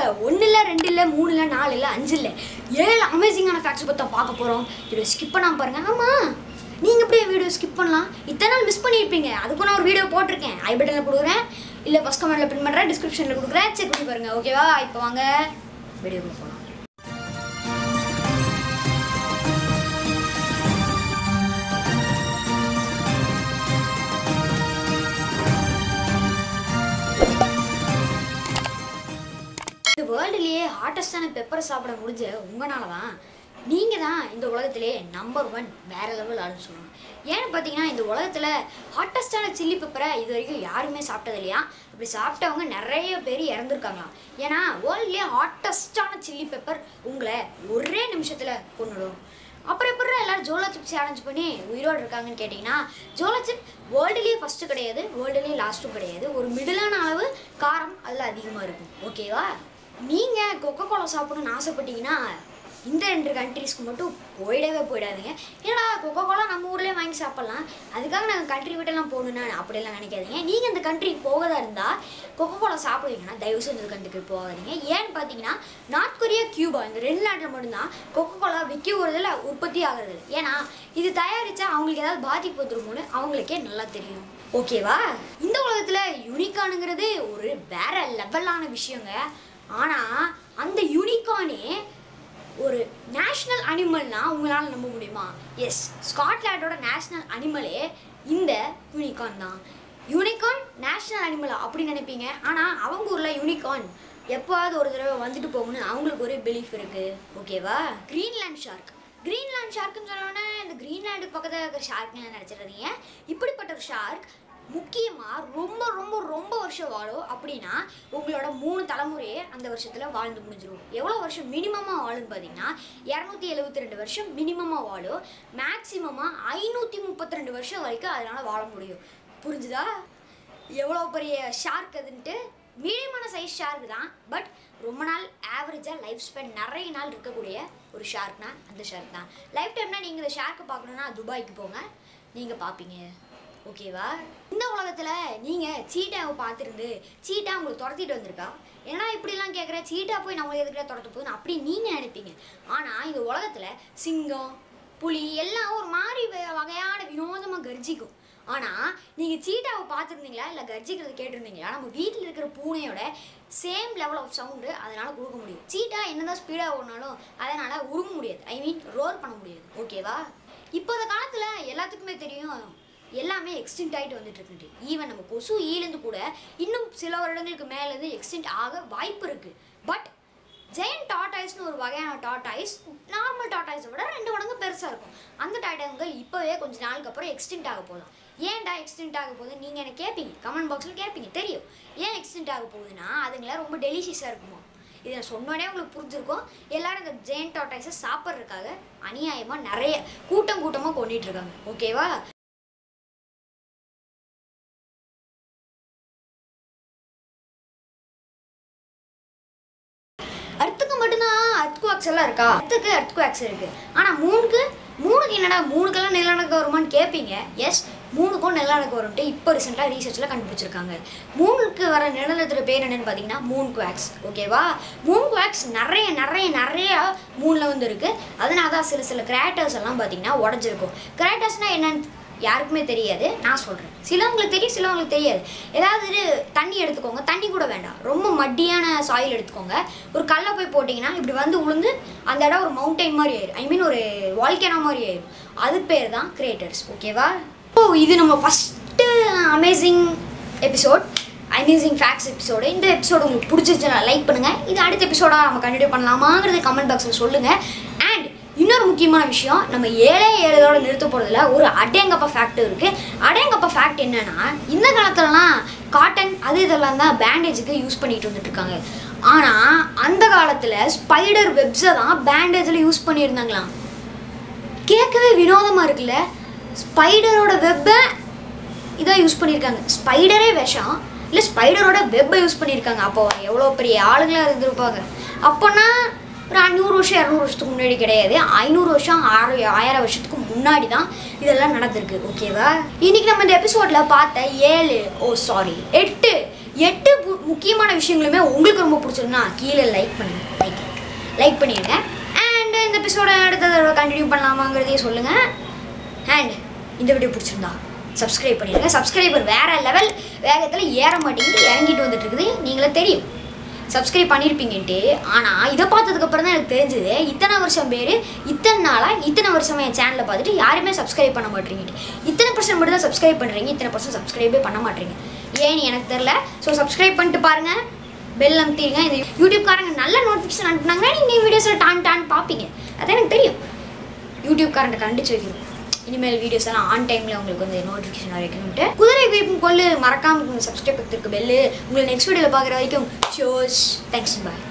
ஒன்று இல்லை ரெண்டு இல்லை மூணு இல்லை நாலு இல்லை அஞ்சு இல்லை ஏழு அமேசிங்கான ஃபேக்ட்ஸ் பற்றி பார்க்க போகிறோம் வீடியோ ஸ்கிப் பண்ணாமல் பாருங்கள் ஆமாம் நீங்கள் எப்படி வீடியோ ஸ்கிப் பண்ணலாம் இத்தனை நாள் மிஸ் பண்ணியிருப்பீங்க அதுக்கு நான் ஒரு வீடியோ போட்டிருக்கேன் ஐ பட்டனில் கொடுக்குறேன் இல்லை ஃபஸ்ட் கமெண்ட்டில் பின் பண்ணுறேன் டிஸ்கிரிப்ஷனில் கொடுக்குறேன் செக் பண்ணி பாருங்கள் ஓகேவா இப்போ வாங்க வீடியோக்கு போகலாம் இந்த வேர்ல்டுலேயே ஹாட்டஸ்டான பெப்பரை சாப்பிட முடிஞ்ச உங்களால தான் நீங்கள் தான் இந்த உலகத்திலே நம்பர் ஒன் வேற லெவல் ஆளுன்னு சொல்லணும் ஏன்னு பார்த்தீங்கன்னா இந்த உலகத்தில் ஹாட்டஸ்டான சில்லி பெப்பரை இது வரைக்கும் யாருமே சாப்பிட்டது இல்லையா அப்படி சாப்பிட்டவங்க நிறைய பேர் இறந்துருக்காங்களாம் ஏன்னா வேர்ல்ட்லேயே ஹாட்டஸ்டான சில்லி பெப்பர் உங்களை ஒரே நிமிஷத்தில் கொண்டுடும் அப்புறம் எப்படி எல்லாரும் ஜோலா சிப்ஸ் சேலஞ்ச் பண்ணி உயிரோடு இருக்காங்கன்னு கேட்டிங்கன்னா ஜோலா சிப் வேர்ல்டுலேயே ஃபஸ்ட்டு கிடையாது வேர்ல்டுலேயே லாஸ்ட்டும் கிடையாது ஒரு மிடிலான அளவு காரம் அதில் அதிகமாக இருக்கும் ஓகேவா நீங்கள் கொக்கோ கோலா சாப்பிடணும்னு ஆசைப்பட்டீங்கன்னா இந்த ரெண்டு கண்ட்ரீஸ்க்கு மட்டும் போயிடவே போயிடாதீங்க ஏன்னா கொக்கோ கோலா நம்ம ஊர்லேயே வாங்கி சாப்பிட்லாம் அதுக்காக நாங்கள் கண்ட்ரி விட்டெல்லாம் போகணுன்னு அப்படியெல்லாம் நினைக்காதீங்க நீங்கள் இந்த கண்ட்ரிக்கு போகதா இருந்தால் கொக்கோ கோலா சாப்பிடுவீங்கன்னா தயவு செஞ்சு இந்த கண்ட்ரிக்கு போகாதீங்க ஏன்னு பார்த்தீங்கன்னா நார்த் கொரியா கியூபா இந்த ரெண்டு நாட்டில் மட்டும்தான் கொக்கோ கோலா விற்க வரதில்ல உற்பத்தி ஆகிறது இல்லை ஏன்னா இது தயாரித்தா அவங்களுக்கு ஏதாவது பாதிப்பு வந்துருமோன்னு அவங்களுக்கே நல்லா தெரியும் ஓகேவா இந்த உலகத்தில் யூனிகானுங்கிறது ஒரு வேற லெவலான விஷயங்க ஆனால் அந்த யூனிகானே ஒரு நேஷ்னல் அனிமல்னா உங்களால் நம்ப முடியுமா எஸ் ஸ்காட்லாண்டோட நேஷ்னல் அனிமலே இந்த யூனிகான் தான் யூனிகான் நேஷ்னல் அனிமலா அப்படி நினைப்பீங்க ஆனால் அவங்க ஊரில் யூனிகான் எப்போவாவது ஒரு தடவை வந்துட்டு போகணும்னு அவங்களுக்கு ஒரு பிலீஃப் இருக்குது ஓகேவா கிரீன்லேண்ட் ஷார்க் கிரீன்லேண்ட் ஷார்க்குன்னு சொன்னோன்னே இந்த கிரீன்லேண்டுக்கு பக்கத்தில் இருக்கிற ஷார்க்லாம் நினச்சிடாதீங்க இப்படிப்பட்ட ஒரு ஷார்க் முக்கியமாக ரொம்ப ரொம்ப ரொம்ப வருஷம் வாழும் அப்படின்னா உங்களோட மூணு தலைமுறையே அந்த வருஷத்தில் வாழ்ந்து முடிஞ்சிரும் எவ்வளோ வருஷம் மினிமமாக வாழும்னு பார்த்தீங்கன்னா இரநூத்தி எழுபத்தி ரெண்டு வருஷம் மினிமமாக வாழும் மேக்ஸிமமாக ஐநூற்றி முப்பத்தி ரெண்டு வருஷம் வரைக்கும் அதனால் வாழ முடியும் புரிஞ்சுதா எவ்வளோ பெரிய ஷார்க் அதுன்ட்டு மீடியமான சைஸ் ஷார்க் தான் பட் ரொம்ப நாள் ஆவரேஜாக லைஃப் ஸ்பென் நிறைய நாள் இருக்கக்கூடிய ஒரு ஷார்க்னா அந்த ஷார்க் தான் லைஃப் டைம்னா நீங்கள் இந்த ஷார்க்கை பார்க்கணுன்னா துபாய்க்கு போங்க நீங்கள் பார்ப்பீங்க ஓகேவா இந்த உலகத்தில் நீங்கள் சீட்டாவை பார்த்துருந்து சீட்டா உங்களுக்கு துரத்திட்டு வந்திருக்கா ஏன்னா இப்படிலாம் கேட்குற சீட்டா போய் நம்மளை எதுக்கிட்ட துரத்த போகுதுன்னு அப்படி நீங்கள் நினைப்பீங்க ஆனால் இந்த உலகத்தில் சிங்கம் புலி எல்லாம் ஒரு மாதிரி வ- வகையான வினோதமாக கர்ஜிக்கும் ஆனால் நீங்கள் சீட்டாவை பார்த்துருந்தீங்களா இல்லை கர்ஜிக்கிறது கேட்டிருந்தீங்களா நம்ம வீட்டில் இருக்கிற பூனையோட சேம் லெவல் ஆஃப் சவுண்டு அதனால் கொடுக்க முடியும் சீட்டா என்னதான் ஸ்பீடாக ஓடினாலும் அதனால் உருக முடியாது ஐ மீன் ரோர் பண்ண முடியாது ஓகேவா இப்போத காலத்தில் எல்லாத்துக்குமே தெரியும் எல்லாமே எக்ஸ்டிங்ட் ஆகிட்டு வந்துட்டு இருக்குன்ட்டு ஈவன் நம்ம கொசு ஈலேருந்து கூட இன்னும் சில வருடங்களுக்கு மேலேருந்து எக்ஸ்டிங்ட் ஆக வாய்ப்பு இருக்குது பட் ஜெயன் டாட்டாய்ஸ்னு ஒரு வகையான டாட்டாய்ஸ் நார்மல் டாட்டாய்ஸை விட ரெண்டு மடங்கு பெருசாக இருக்கும் அந்த டாட்டாய்கள் இப்போவே கொஞ்ச நாளுக்கு அப்புறம் எக்ஸ்டிங்ட் ஆக போதும் ஏன்டா எக்ஸ்டிங்ட் ஆக போகுது நீங்கள் எனக்கு கேட்பீங்க கமெண்ட் பாக்ஸில் கேட்பீங்க தெரியும் ஏன் எக்ஸ்டிங்ட் ஆக போகுதுன்னா அதுங்களாம் ரொம்ப டெலிஷியஸாக இருக்குமோ இதை நான் சொன்னோடனே உங்களுக்கு புரிஞ்சிருக்கும் எல்லாரும் இந்த ஜெயன் டாட்டாய்ஸை சாப்பிட்றதுக்காக அநியாயமாக நிறைய கூட்டம் கூட்டமாக கொண்டுட்டு இருக்காங்க ஓகேவா அர்த்துக்கு மட்டும்தான் அர்த்குவாக்ஸ் எல்லாம் இருக்கா அர்த்துக்கு அர்த்குவாக்ஸ் இருக்கு ஆனா மூணுக்கு மூணுக்கு என்னடா மூணுக்கெல்லாம் நிலநடுக்கம் வருமான்னு கேட்பீங்க எஸ் மூணுக்கும் நிலநடுக்கம் வரும்ட்டு இப்போ ரீசெண்டாக ரீசர்ச்சில் கண்டுபிடிச்சிருக்காங்க மூணுக்கு வர நிலநடுக்கிற பேர் என்னன்னு பார்த்தீங்கன்னா மூன் குவாக்ஸ் ஓகேவா மூன் குவாக்ஸ் நிறைய நிறைய நிறைய மூணில் வந்து இருக்கு அதனால தான் சில சில கிராட்டர்ஸ் எல்லாம் பார்த்தீங்கன்னா உடஞ்சிருக்கும் கிராட்டர்ஸ்னால் என்னன்னு யாருக்குமே தெரியாது நான் சொல்கிறேன் சிலவங்களுக்கு தெரியும் சிலவங்களுக்கு தெரியாது ஏதாவது இது தண்ணி எடுத்துக்கோங்க தண்ணி கூட வேண்டாம் ரொம்ப மட்டியான சாயில் எடுத்துக்கோங்க ஒரு கல்லை போய் போட்டிங்கன்னா இப்படி வந்து உளுந்து அந்த இடம் ஒரு மவுண்டைன் மாதிரி ஆயிரும் ஐ மீன் ஒரு வால்கேனோ மாதிரி ஆயிரும் அது பேர் தான் கிரியேட்டர்ஸ் ஓகேவா ஓ இது நம்ம first amazing episode amazing facts episode இந்த எபிசோடு உங்களுக்கு பிடிச்சிருச்சுன்னா லைக் பண்ணுங்கள் இது அடுத்த எபிசோடாக நம்ம கண்டினியூ பண்ணலாமாங்கிறது கமெண்ட் பாக்ஸில் சொல்லுங்கள் அண்ட் இன்னொரு முக்கியமான விஷயம் நம்ம ஏழே ஏழோட நிறுத்த போகிறதுல ஒரு அடேங்கப்பா ஃபேக்ட் இருக்குது அடேங்கப்பா ஃபேக்ட் என்னன்னா இந்த காலத்துலலாம் காட்டன் அது இதெல்லாம் தான் பேண்டேஜுக்கு யூஸ் பண்ணிட்டு வந்துட்டு இருக்காங்க ஆனால் அந்த காலத்தில் ஸ்பைடர் வெப்ஸை தான் பேண்டேஜில் யூஸ் பண்ணியிருந்தாங்களாம் கேட்கவே வினோதமாக இருக்குல்ல ஸ்பைடரோட வெப்பை இதாக யூஸ் பண்ணியிருக்காங்க ஸ்பைடரே விஷம் இல்லை ஸ்பைடரோட வெப்பை யூஸ் பண்ணியிருக்காங்க அப்போ எவ்வளோ பெரிய ஆளுங்களாக இருந்திருப்பாங்க அப்போனா ஒரு அஞ்சூறு வருஷம் இரநூறு வருஷத்துக்கு முன்னாடி கிடையாது ஐநூறு வருஷம் ஆறு ஆயிரம் வருஷத்துக்கு முன்னாடி தான் இதெல்லாம் நடந்திருக்கு ஓகேவா இன்னைக்கு நம்ம இந்த எபிசோடில் பார்த்த ஏழு ஓ சாரி எட்டு எட்டு பு- முக்கியமான விஷயங்களுமே உங்களுக்கு ரொம்ப பிடிச்சிருந்தா கீழே லைக் பண்ணுங்க லைக் லைக் பண்ணிடுங்க அண்ட் இந்த எபிசோட அடுத்ததோட கண்டினியூ பண்ணலாமாங்கிறதையும் சொல்லுங்கள் அண்ட் இந்த வீடியோ பிடிச்சிருந்தா சப்ஸ்கிரைப் பண்ணிடுங்க சப்ஸ்கிரைபர் வேற லெவல் வேகத்தில் ஏற மாட்டேங்குது இறங்கிட்டு வந்துட்டு இருக்குது நீங்களே தெரியும் சப்ஸ்கிரைப் பண்ணியிருப்பீங்கன்ட்டு ஆனால் இதை பார்த்ததுக்கப்புறம் தான் எனக்கு தெரிஞ்சது இத்தனை வருஷம் பேர் இத்தனை நாளாக இத்தனை வருஷமா என் சேனலை பார்த்துட்டு யாருமே சப்ஸ்கிரைப் பண்ண மாட்டீங்க இத்தனை பர்சன்ட் மட்டும் தான் சப்ஸ்கிரைப் பண்ணுறீங்க இத்தனை பர்சன்ட் சப்ஸ்கிரைபே பண்ண மாட்டீங்க ஏன்னு எனக்கு தெரில ஸோ சப்ஸ்கிரைப் பண்ணிட்டு பாருங்கள் பெல் அமுத்திடுங்க இந்த யூடியூப்காரங்க நல்ல நோட்டிஃபிகேஷன் அனுப்புனாங்கன்னா நீங்கள் வீடியோஸில் டான் டான் பார்ப்பீங்க அது எனக்கு தெரியும் யூடியூப்காரன்ட்ட கண்டிச்சு வைக்கணும் இனிமேல் வீடியோஸ் எல்லாம் ஆன் டைமில் உங்களுக்கு வந்து நோட்டிஃபிகேஷன் வைக்கணும்ட்டு குதிரை வீப்பும் கொள்ளு மறக்காம சப்ஸ்கிரைப் பண்ணிருக்கு பெல்லு உங்களை நெக்ஸ்ட் வீடியோவில் பார்க்குற வரைக்கும் ஷோஸ் தேங்க்ஸ் பாய்